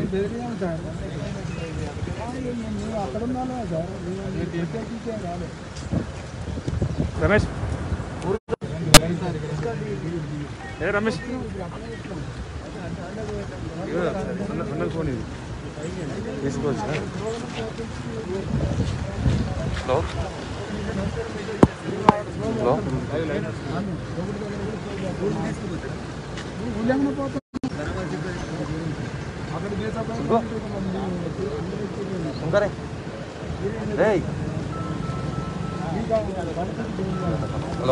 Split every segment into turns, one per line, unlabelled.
బెదిరియాం sir మేము అక్కడ ఉన్నాను సార్ మేము రాలేదు
రమేష్ ఏ రమేష్ ఇదిగో, అన్న అన్నకు ఫోన్ ఇది తీసుకోవచ్చు హలో హలో
ఊళ్ళేమన్నా పోతాం అక్కడ
ఇదిగో. శంకరే రేయ్ హలో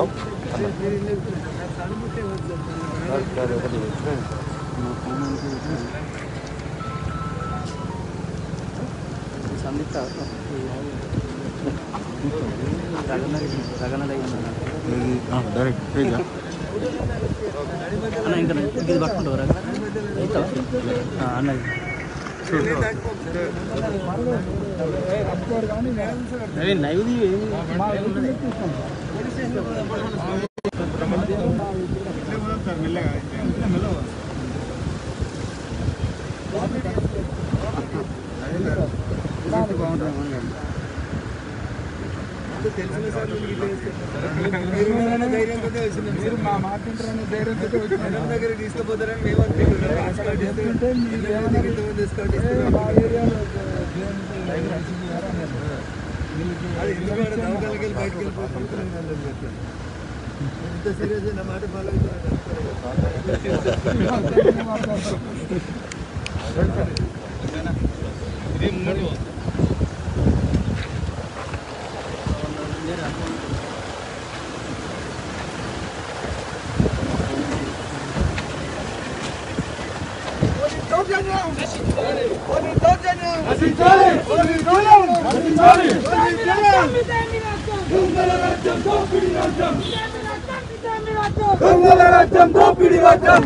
సరే ఒకటి
సందీప్ రగన
డైరెక్ట్ పేజా
అన్న ఇంకా ఇది పట్టుకుంటావు రగన అవుతావా అన్న
అప్పుడు కానీ నేను సార్
నైవేది
మా ఊరికి ఎక్కిస్తాం మీరు మా మాట వింటారని ధైర్యంతో వచ్చినారు చెప్తుంటే మీరు ఏమన్నా ఏ, మా ఏరియాలో
రాజ్యం దోపిడి రాజ్యం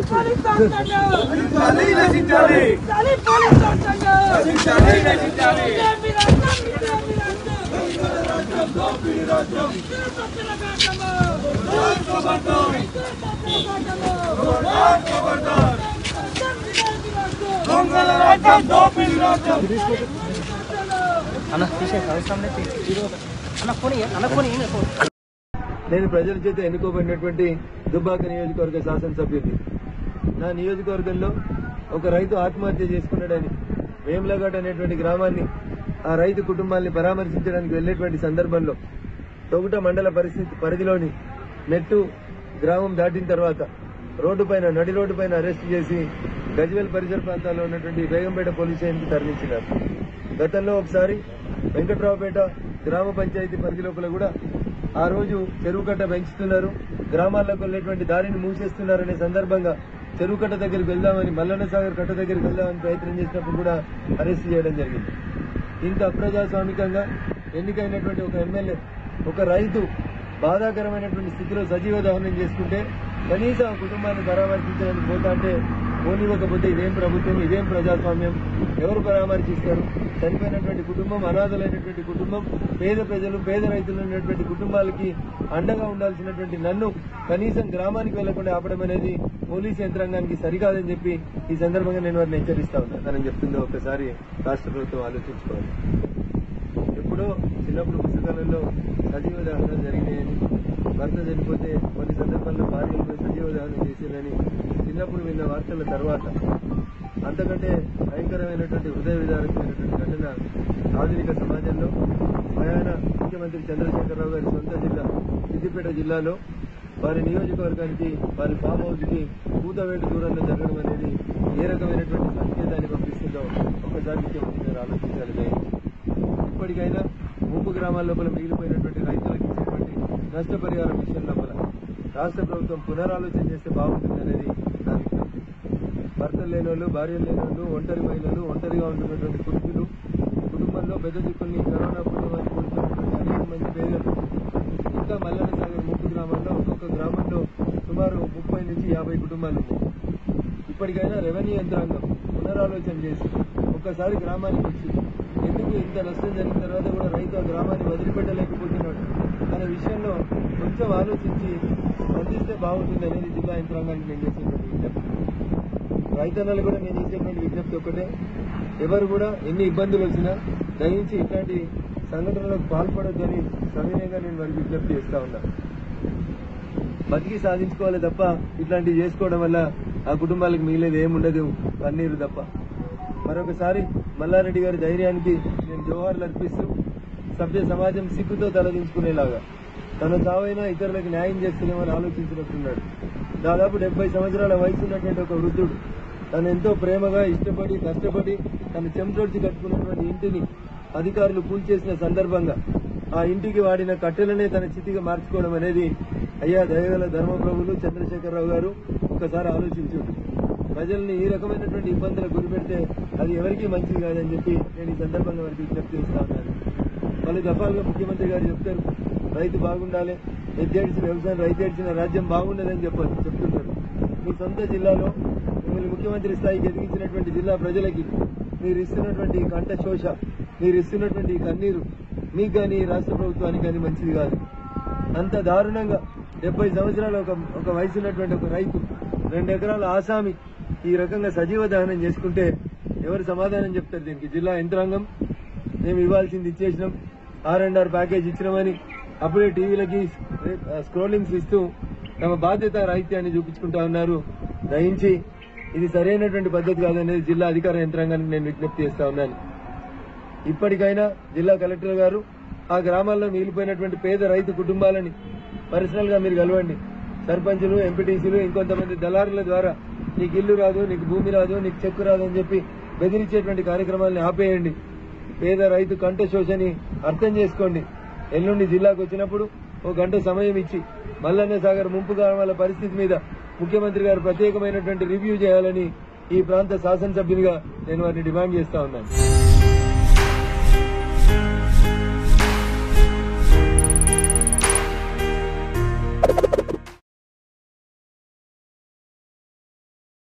రాజ్యం దోపిడి రాజ్యం
అన్న తీసే అవసరం లేదు అన్న ఫోన్ అన్న ఫోన్ ఫోన్
నేను ప్రజల చేత ఎన్నుకోబడినటువంటి దుబ్బాక నియోజకవర్గ శాసనసభ్యుడిని నా నియోజకవర్గంలో ఒక రైతు ఆత్మహత్య చేసుకున్నాడని వేములఘాట్ అనేటువంటి గ్రామాన్ని ఆ రైతు కుటుంబాన్ని పరామర్శించడానికి వెళ్లేటువంటి సందర్భంలో తొగుట మండల పరిస్థితి పరిధిలోని నెట్టు గ్రామం దాటిన తర్వాత రోడ్డు పైన నడి రోడ్డు పైన అరెస్ట్ చేసి గజ్వేల్ పరిసర ప్రాంతాల్లో ఉన్నటువంటి బేగంపేట పోలీస్ స్టేషన్కి తరలించినారు గతంలో ఒకసారి వెంకట్రావుపేట గ్రామ పంచాయతీ పరిధి లోపల కూడా ఆ రోజు చెరువు కట్ట పెంచుతున్నారు గ్రామాల్లోకి వెళ్ళేటువంటి దారిని మూసేస్తున్నారనే సందర్భంగా చెరువు కట్ట దగ్గరికి వెళ్దామని మల్లన్న సాగర్ కట్ట దగ్గరికి వెళ్దామని ప్రయత్నం చేసినప్పుడు కూడా అరెస్ట్ చేయడం జరిగింది ఇంత అప్రజాస్వామికంగా ఎన్నికైనటువంటి ఒక ఎమ్మెల్యే ఒక రైతు బాధాకరమైనటువంటి స్థితిలో సజీవ దహనం చేసుకుంటే కనీసం ఆ కుటుంబాన్ని పరామర్శించడానికి పోతా అంటే పోనివ్వకపోతే ఇదేం ప్రభుత్వం ఇదేం ప్రజాస్వామ్యం ఎవరు పరామర్శిస్తారు చనిపోయినటువంటి కుటుంబం అనాథలైనటువంటి కుటుంబం పేద ప్రజలు పేద రైతులు ఉన్నటువంటి కుటుంబాలకి అండగా ఉండాల్సినటువంటి నన్ను కనీసం గ్రామానికి వెళ్లకుండా ఆపడం అనేది పోలీస్ యంత్రాంగానికి సరికాదని చెప్పి ఈ సందర్భంగా నేను వారిని హెచ్చరిస్తా ఉన్నా తనని చెప్తుందో ఒకసారి రాష్ట్ర ప్రభుత్వం ఆలోచించుకోవాలి ఎప్పుడో చిన్నప్పుడు పుస్తకాలలో సజీవ దహనం జరిగినాయని భర్త చనిపోతే కొన్ని సందర్భాల్లో భార్యలు కూడా సజీవ దహనం చేసిందని చిన్నప్పుడు విన్న వార్తల తర్వాత అంతకంటే భయంకరమైనటువంటి హృదయ విదారకమైనటువంటి ఘటన ఆధునిక సమాజంలో ప్రయాణ ముఖ్యమంత్రి చంద్రశేఖరరావు గారి సొంత జిల్లా సిద్దిపేట జిల్లాలో వారి నియోజకవర్గానికి వారి ఫామ్ హౌస్ కి కూతవేటు దూరంలో జరగడం అనేది ఏ రకమైనటువంటి సంకేతాన్ని పంపిస్తుందో ఒక్కసారి ముఖ్యమంత్రి గారు ఆలోచించాలి దయచేసి. ఇప్పటికైనా ముంపు గ్రామాల లోపల మిగిలిపోయినటువంటి రైతులకు ఇచ్చేటువంటి నష్టపరిహారం విషయం లోపల రాష్ట్ర ప్రభుత్వం పునరాలోచన చేస్తే బాగుంటుంది అనేది నా విజ్ఞప్తి భర్తలు లేని వాళ్ళు భార్యలు లేని వాళ్ళు ఒంటరి మహిళలు ఒంటరిగా ఉంటున్నటువంటి పురుషులు కుటుంబంలో పెద్ద దిక్కుల్ని కరోనా పుణ్యమాన్ని కోల్పోయినటువంటి అనేక మంది పేదలు ఇంకా మల్లన్న సాగర్ ముంపు గ్రామాల్లో ఒక్కొక్క గ్రామంలో సుమారు ముప్పై నుంచి యాభై కుటుంబాలు ఉన్నాయి ఇప్పటికైనా రెవెన్యూ యంత్రాంగం పునరాలోచన చేసి ఒక్కసారి గ్రామానికి వచ్చి ఎందుకు ఇంత నష్టం జరిగిన తర్వాత కూడా రైతు ఆ గ్రామాన్ని వదిలిపెట్టలేకపోతున్నాడు అనే విషయంలో కొంచెం ఆలోచించి స్పందిస్తే బాగుంటుంది అనేది జిల్లా యంత్రాంగానికి నేను చేసినటువంటి విజ్ఞప్తి రైతన్నలు కూడా నేను చేసేటువంటి విజ్ఞప్తి ఒకటే ఎవరు కూడా ఎన్ని ఇబ్బందులు వచ్చినా దయించి ఇట్లాంటి సంఘటనలకు పాల్పడొద్దని సవినయంగా నేను వారికి విజ్ఞప్తి చేస్తా ఉన్నా బతికి సాధించుకోవాలి తప్ప ఇట్లాంటివి చేసుకోవడం వల్ల ఆ కుటుంబాలకు మిగిలేదు ఏముండదు కన్నీరు తప్ప మరొకసారి మల్లారెడ్డి గారి ధైర్యానికి నేను జోహార్లు అర్పిస్తూ సభ్య సమాజం సిగ్గుతో తలదించుకునేలాగా తన చావైనా ఇతరులకు న్యాయం చేస్తున్నామని ఆలోచించినట్టున్నాడు దాదాపు డెబ్బై సంవత్సరాల వయసు ఉన్నటువంటి ఒక వృద్ధుడు తను ఎంతో ప్రేమగా ఇష్టపడి కష్టపడి తన చెంచొడ్చి కట్టుకున్నటువంటి ఇంటిని అధికారులు కూల్చేసిన సందర్భంగా ఆ ఇంటికి వాడిన కట్టెలనే తన చితిగా మార్చుకోవడం అనేది అయ్యా దయగల ధర్మప్రభులు చంద్రశేఖరరావు గారు ఒకసారి ఆలోచించండి ప్రజల్ని ఈ రకమైనటువంటి ఇబ్బందులకు గురిపెడితే అది ఎవరికీ మంచిది కాదని చెప్పి నేను ఈ సందర్భంగా వారికి విజ్ఞప్తి చేస్తా ఉన్నాను పలు దఫాలుగా ముఖ్యమంత్రి గారు చెప్తారు రైతు బాగుండాలి ఎద్దేడ్చిన వ్యవసాయం రైతు ఏడ్చిన రాజ్యం బాగుండదని చెప్పారు చెప్తుంటారు మీ సొంత జిల్లాలో మిమ్మల్ని ముఖ్యమంత్రి స్థాయికి ఎదిగించినటువంటి జిల్లా ప్రజలకి మీరు ఇస్తున్నటువంటి ఈ కంట శోష మీరు ఇస్తున్నటువంటి ఈ కన్నీరు మీకు కానీ రాష్ట్ర ప్రభుత్వానికి కానీ మంచిది కాదు అంత దారుణంగా డెబ్బై సంవత్సరాల ఒక ఒక వయసు ఉన్నటువంటి ఒక రైతు రెండు ఎకరాల ఆసామి ఈ రకంగా సజీవ దహనం చేసుకుంటే ఎవరు సమాధానం చెప్తారు దీనికి జిల్లా యంత్రాంగం మేము ఇవ్వాల్సింది ఇచ్చేసినాం ఆర్ అండ్ ఆర్ ప్యాకేజ్ ఇచ్చినామని అప్పుడే టీవీలకి స్క్రోలింగ్స్ ఇస్తూ తమ బాధ్యత రాహిత్యాన్ని చూపించుకుంటా ఉన్నారు దయించి ఇది సరైనటువంటి పద్ధతి కాదనేది జిల్లా అధికార యంత్రాంగానికి నేను విజ్ఞప్తి చేస్తా ఉన్నాను ఇప్పటికైనా జిల్లా కలెక్టర్ గారు ఆ గ్రామాల్లో మిగిలిపోయినటువంటి పేద రైతు కుటుంబాలని పర్సనల్ గా మీరు కలవండి సర్పంచులు ఎంపీటీసీలు ఇంకొంతమంది దళారుల ద్వారా నీకు ఇల్లు రాదు నీకు భూమి రాదు నీకు చెక్కు రాదు అని చెప్పి బెదిరించేటువంటి కార్యక్రమాలను ఆపేయండి పేద రైతు కంట శోషని అర్థం చేసుకోండి ఎల్లుండి జిల్లాకు వచ్చినప్పుడు ఓ గంట సమయం ఇచ్చి మల్లన్న సాగర్ ముంపు గ్రామాల పరిస్థితి మీద ముఖ్యమంత్రి గారు ప్రత్యేకమైనటువంటి రివ్యూ చేయాలని ఈ ప్రాంత శాసనసభ్యునిగా నేను వారిని డిమాండ్ చేస్తా ఉన్నాను